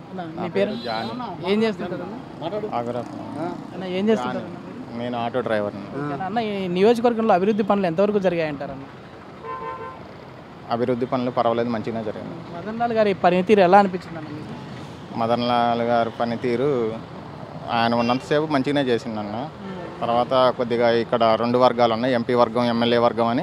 అన్న, మీ పేరు ఏం చేస్తుంటారు అన్న? ఆగ్రా అన్న ఏం చేస్తుంటారు అన్న మీరు? నేను ఆటో డ్రైవర్ని ఓకేనా? అన్న ఈ నియోజకవర్గంలో అభివృద్ధి పనులు ఎంతవరకు జరిగాయంటారన్న అభివృద్ధి పనులు పర్వాలేదు మంచిగానే జరిగింది మదన్ లాల్ గారి పనితీరు ఎలా అనిపించింది అన్న మీకు మదన్ లాల్ గారి పనితీరు ఆయన ఉన్నంతసేపు మంచిగానే చేసిండన్న తర్వాత కొద్దిగా ఇక్కడ రెండు వర్గాలు ఉన్నాయి ఎంపీ వర్గం ఎమ్మెల్యే వర్గం అని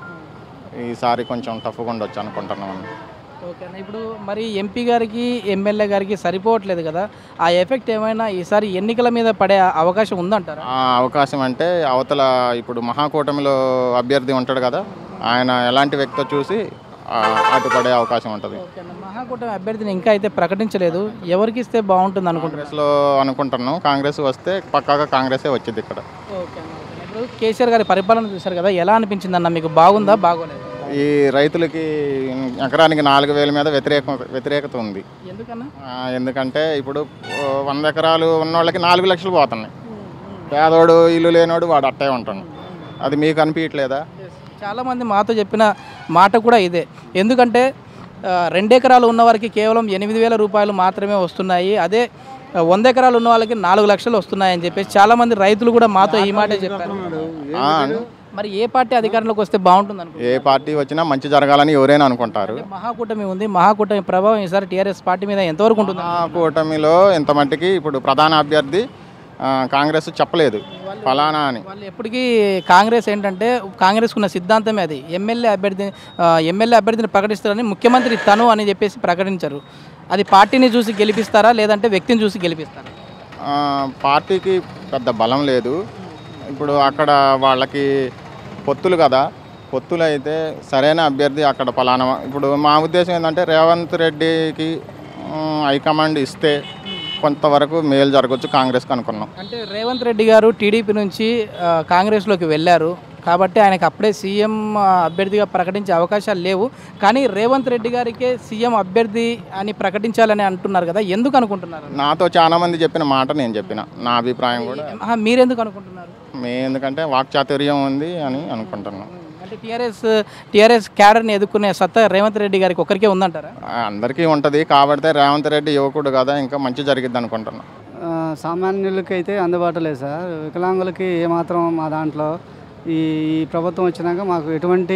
ఈసారి కొంచెం టఫ్గా ఉండొచ్చు అనుకుంటున్నాం ఓకే అన్న ఇప్పుడు మరి ఎంపీ గారికి ఎమ్మెల్యే గారికి సరిపోవట్లేదు కదా ఆ ఎఫెక్ట్ ఏమైనా ఈసారి ఎన్నికల మీద పడే అవకాశం ఉందంటారా ఆ అవకాశం అంటే అవతల ఇప్పుడు మహాకూటమిలో అభ్యర్థి ఉంటాడు కదా ఆయన ఎలాంటి వ్యక్తో చూసి ఆ, అటు పడే అవకాశం ఉంటుంది ఓకే అన్న మహాకూటమి అభ్యర్థిని ఇంకా అయితే ప్రకటించలేదు ఎవరికి ఇస్తే బాగుంటుంది అనుకుంటున్నారు కాంగ్రెస్లో అనుకుంటున్నాం కాంగ్రెస్ వస్తే పక్కాగా కాంగ్రెసే వచ్చింది ఇక్కడ ఓకే అన్న ఓకే అన్న. ఇప్పుడు కేసీఆర్ గారి పరిపాలన చూశారు కదా ఎలా అనిపించింది అన్న మీకు బాగుందా బాగోలేదు ఈ రైతులకి ఎకరానికి నాలుగు వేల మీద వ్యతిరేక వ్యతిరేకత ఉంది ఎందుకన్నా ఆ, ఎందుకంటే ఇప్పుడు ఓ, వంద ఎకరాలు ఉన్న వాళ్ళకి నాలుగు లక్షలు పోతున్నాయి పేదోడు ఇల్లు లేనోడు వాడు అట్టే ఉంటాడు అది మీకు అనిపించట్లేదా చాలామంది మాతో చెప్పిన మాట కూడా ఇదే ఎందుకంటే ఆ, రెండు ఎకరాలు ఉన్న వారికి కేవలం ఎనిమిది వేల రూపాయలు మాత్రమే వస్తున్నాయి అదే ఆ, వంద ఎకరాలు ఉన్న వాళ్ళకి నాలుగు లక్షలు వస్తున్నాయి అని చెప్పేసి చాలామంది రైతులు కూడా మాతో ఈ మాటే చెప్పారు ఆ, మరి ఏ పార్టీ అధికారంలోకి వస్తే బాగుంటుంది అనుకుంటున్నారు ఏ పార్టీ వచ్చినా మంచి జరగాలని ఎవరైనా అనుకుంటారు మహాకూటమి ఉంది మహాకూటమి ప్రభావం ఈసారి టీఆర్ఎస్ పార్టీ మీద ఎంతవరకు ఉంటుంది ఆ కూటమిలో ఇంత మట్టికి ఇప్పుడు ప్రధాన అభ్యర్థి ఆ, కాంగ్రెస్ చెప్పలేదు ఫలానా అని వాళ్ళు ఎప్పటికీ కాంగ్రెస్ ఏంటంటే కాంగ్రెస్ ఉన్న సిద్ధాంతమే అది ఎమ్మెల్యే అభ్యర్థి ఆ, ఎమ్మెల్యే అభ్యర్థిని ప్రకటిస్తారని ముఖ్యమంత్రి తను అని చెప్పేసి ప్రకటించరు అది పార్టీని చూసి గెలిపిస్తారా లేదంటే వ్యక్తిని చూసి గెలిపిస్తారా ఆ, పార్టీకి పెద్ద బలం లేదు ఇప్పుడు అక్కడ వాళ్ళకి పొత్తులు కదా పొత్తులు అయితే సరైన అభ్యర్థి అక్కడ పలానా ఇప్పుడు మా ఉద్దేశం ఏంటంటే రేవంత్ రెడ్డికి ఉమ్, హైకమాండ్ ఇస్తే కొంతవరకు మేలు జరగవచ్చు కాంగ్రెస్కి అనుకున్నాం అంటే రేవంత్ రెడ్డి గారు టీడీపీ నుంచి ఆ, కాంగ్రెస్లోకి వెళ్ళారు కాబట్టి ఆయనకు అప్పుడే సీఎం ఆ, అభ్యర్థిగా ప్రకటించే అవకాశాలు లేవు కానీ రేవంత్ రెడ్డి గారికే సీఎం అభ్యర్థి అని ప్రకటించాలని అంటున్నారు కదా ఎందుకు అనుకుంటున్నారు నాతో చాలా మంది చెప్పిన మాట నేను చెప్పిన నా అభిప్రాయం కూడా ఆహా, మీరెందుకు అనుకుంటున్నారు మే ఎందుకంటే వాక్చాతుర్యం ఉంది అని అనుకుంటున్నాం అంటే టీఆర్ఎస్ టీఆర్ఎస్ క్యాడర్ని ఎదుర్కొనే సత్తా రేవంత్ రెడ్డి గారికి ఒక్కరికే ఉందంటారా ఆ, అందరికీ ఉంటుంది కాబట్టి రేవంత్ రెడ్డి యువకుడు కదా ఇంకా మంచి జరిగిద్ది అనుకుంటున్నాం ఆ, సామాన్యులకి అయితే అందుబాటులో లేదు సార్ వికలాంగులకి ఏమాత్రం మా దాంట్లో ఈ ఈ ప్రభుత్వం వచ్చినాక మాకు ఎటువంటి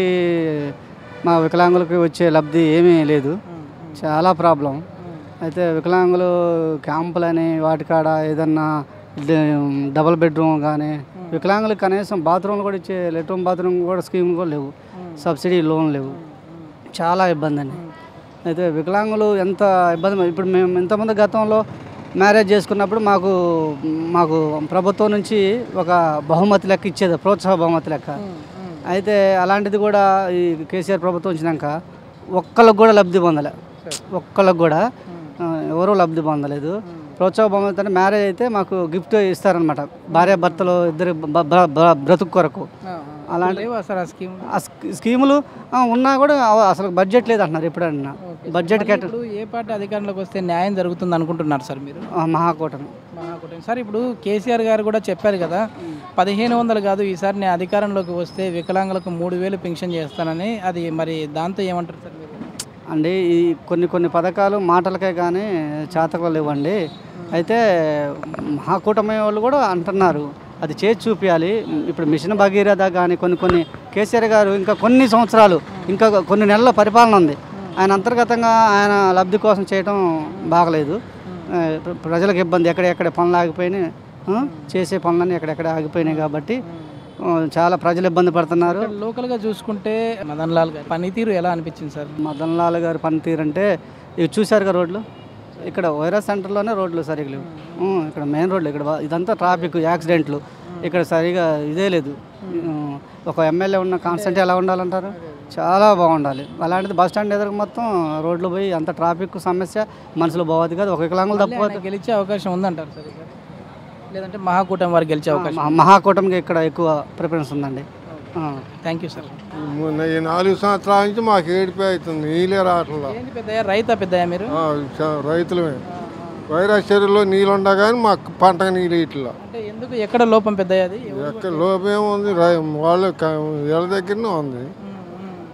మా వికలాంగులకి వచ్చే లబ్ధి ఏమీ లేదు చాలా ప్రాబ్లం అయితే వికలాంగులు క్యాంపులని వాటికాడ ఏదన్నా డ- డబుల్ బెడ్రూమ్ కానీ వికలాంగులకు కనీసం బాత్రూమ్లు కూడా ఇచ్చే లెట్రూమ్ బాత్రూమ్ కూడా స్కీమ్ కూడా లేవు సబ్సిడీ లోన్ లేవు చాలా ఇబ్బంది అండి అయితే వికలాంగులు ఎంత ఇబ్బంది ప- ఇప్పుడు మేము ఇంతమంది గతంలో మ్యారేజ్ చేసుకున్నప్పుడు మాకు మాకు ప్రభుత్వం నుంచి ఒక బహుమతి లెక్క ఇచ్చేది ప్రోత్సాహ బహుమతి లెక్క అయితే అలాంటిది కూడా ఈ కేసీఆర్ ప్రభుత్వం వచ్చినాక ఒక్కళ్ళకు కూడా లబ్ధి పొందలే ఒక్కళ్ళకు కూడా ఆ, ఎవరూ లబ్ధి పొందలేదు ప్రోత్సాహ బహుమతి అంటే మ్యారేజ్ అయితే మాకు గిఫ్ట్ ఇస్తారనమాట భార్య భర్తలు ఇద్దరు బ- బ- బ- బ్రతుకు కొరకు అలాంటి లేవా సార్ ఆ స్కీమ్ ఆ స్కీ- స్కీములు ఆ, ఉన్నా కూడా అవ- అసలు బడ్జెట్ లేదు అంటున్నారు ఎప్పుడన్నా బడ్జెట్ కేట ఇప్పుడు ఏ పార్టీ అధికారంలోకి వస్తే న్యాయం జరుగుతుంది అనుకుంటున్నారు సార్ మీరు ఆ, మహాకూటమి మహాకూటమి సార్ ఇప్పుడు కేసీఆర్ గారు కూడా చెప్పారు కదా పదిహేను వందలు కాదు ఈసారి నేను అధికారంలోకి వస్తే వికలాంగులకు మూడు వేలు పెన్షన్ చేస్తానని అది మరి దాంతో ఏమంటారు సార్ మీరు అండి ఈ కొన్ని కొన్ని పథకాలు మాటలకే కానీ చేతకు లేవండి అయితే మహాకూటమి వాళ్ళు కూడా అంటున్నారు అది చేసి చూపించాలి ఇప్పుడు మిషన్ భగీరథ కానీ కొన్ని కొన్ని కేసీఆర్ గారు ఇంకా కొన్ని సంవత్సరాలు ఇంకా కొన్ని నెలల పరిపాలన ఉంది ఆయన అంతర్గతంగా ఆయన లబ్ధి కోసం చేయడం బాగలేదు ఆ, ప్ర- ప్రజలకు ఇబ్బంది ఎక్కడెక్కడ పనులు ఆగిపోయినాయి ఆ, చేసే పనులన్నీ ఎక్కడెక్కడ ఆగిపోయినాయి కాబట్టి ఆ, చాలా ప్రజలు ఇబ్బంది పడుతున్నారు ఇక్కడ లోకల్గా చూసుకుంటే మదన్ లాల్ గారి పనితీరు ఎలా అనిపించింది సార్ మదన్ లాల్ గారి పనితీరు అంటే ఇవి చూశారుగా రోడ్లు ఇక్కడ వైరస్ సెంటర్లోనే రోడ్లు సరిగా లేవు ఉం, ఇక్కడ మెయిన్ రోడ్లు ఇక్కడ బా- ఇదంతా ట్రాఫిక్ యాక్సిడెంట్లు ఇక్కడ సరిగా ఇదే లేదు ఉం, ఒక ఎమ్మెల్యే ఉన్న కాన్స్టెంట్ ఎలా ఉండాలంటారు చాలా బాగుండాలి అలాంటిది బస్ స్టాండ్ ఎదురు మొత్తం రోడ్లు పోయి అంత ట్రాఫిక్ సమస్య మనుషులు పోవద్దు కదా ఒక వికలాంగులు మళ్ళీ తప్ప ఆయన గెలిచే అవకాశం ఉందంటారు సార్ ఇక్కడ లేదంటే మహాకూటమి వారు గెలిచే అవకాశం మహా- మహాకూటమికి ఇక్కడ ఎక్కువ ప్రిఫరెన్స్ ఉందండి ఆ. థ్యాంక్ యూ సార్ మొన్న ఈ నాలుగు సంవత్సరాల నుంచి మాకు ఏడిపి అవుతుంది నీళ్ళే రావట్లా ఏంటి పెద్దయ్య రైతా పెద్దయ్య మీరు ఆ, చ- రైతులమే వైరస్ చెరువులో నీళ్ళు ఉండగానే మాకు పంటకు నీళ్ళు ఇట్లా అంటే ఎందుకు ఎక్కడ లోపం పెద్దయ్య అది ఎక్కడ లోపేముంది రై- వాళ్ళు క- ఇళ్ళ దగ్గరనే ఉంది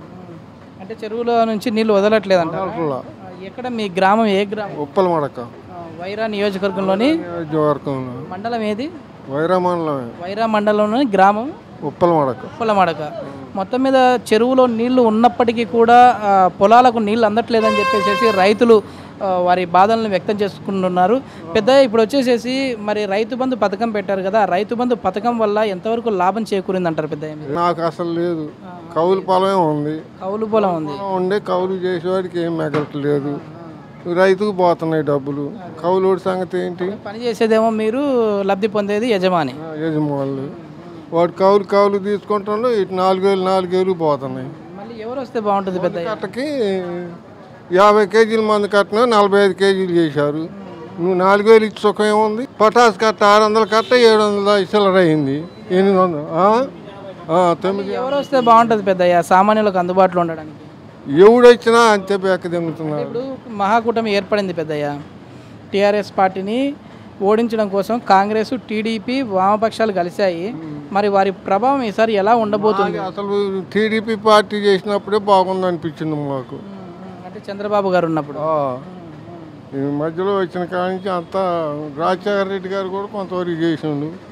అంటే చెరువులో నుంచి నీళ్లు వదలట్లేదు అంట అట్లా ఎక్కడ మీ గ్రామం ఏ గ్రామం ఉప్పల మడక వైరా నియోజకవర్గంలోని నియోజకవర్గంలో మండలం ఏది వైరామండలమే వైరా మండలంలోని గ్రామం ఉప్పల మడక ఉప్పలమడక మొత్తం మీద చెరువులో నీళ్లు ఉన్నప్పటికీ కూడా ఆ, పొలాలకు నీళ్లు అందట్లేదని చెప్పేసి రైతులు ఆ, వారి బాధలను వ్యక్తం చేసుకుంటున్నారు పెద్ద ఇప్పుడు వచ్చేసేసి మరి రైతు బంధు పథకం పెట్టారు కదా ఆ రైతు బంధు పథకం వల్ల ఎంతవరకు లాభం చేకూరింది అంటారు పెద్ద నాకు అసలు లేదు కౌలు పొలమే ఉంది కౌలు పొలం ఉంది పొలం ఉండే కౌలు చేసేవాడికి ఏం మిగలట్లేదు రైతుకు పోతున్నాయి డబ్బులు కౌలుడి సంగతి ఏంటి పని చేసేదేమో మీరు లబ్ధి పొందేది యజమాని ఆ, యజమానులు వాడు కౌలు కౌలు తీసుకుంటాడు ఇటు నాలుగేళ్ళు నాలుగేళ్ళు పోతున్నాయి మళ్ళీ ఎవరు వస్తే బాగుంటుంది పెద్ద కట్టకి యాభై కేజీల మంది కట్టినా నలభై ఐదు కేజీలు చేశారు నువ్వు నాలుగు వేలు ఇచ్చి సుఖం ఏముంది పటాస్ కట్ట ఆరు వందల కట్ట ఏడు వందల చిల్లర అయింది ఎనిమిది వందలు ఆ? ఆ, తొమ్మిది ఎవరు వస్తే బాగుంటుంది పెద్దయ్య సామాన్యులకు అందుబాటులో ఉండడానికి ఎవడొచ్చినా అంతే బెక్క దింగుతున్నాడు ఇప్పుడు మహాకూటమి ఏర్పడింది పెద్దయ్య టీఆర్ఎస్ పార్టీని ఓడించడం కోసం కాంగ్రెస్ టీడీపీ వామపక్షాలు కలిశాయి మరి వారి ప్రభావం ఈసారి ఎలా ఉండబోతుంది అసలు టీడీపీ పార్టీ చేసినప్పుడే బాగుంది అనిపించింది మాకు అంటే చంద్రబాబు గారు ఉన్నప్పుడు ఆ. ఈ మధ్యలో వచ్చిన కాడి నుంచి అంతా రాజశేఖర రెడ్డి గారు కూడా కొంతవరకు చేసిండు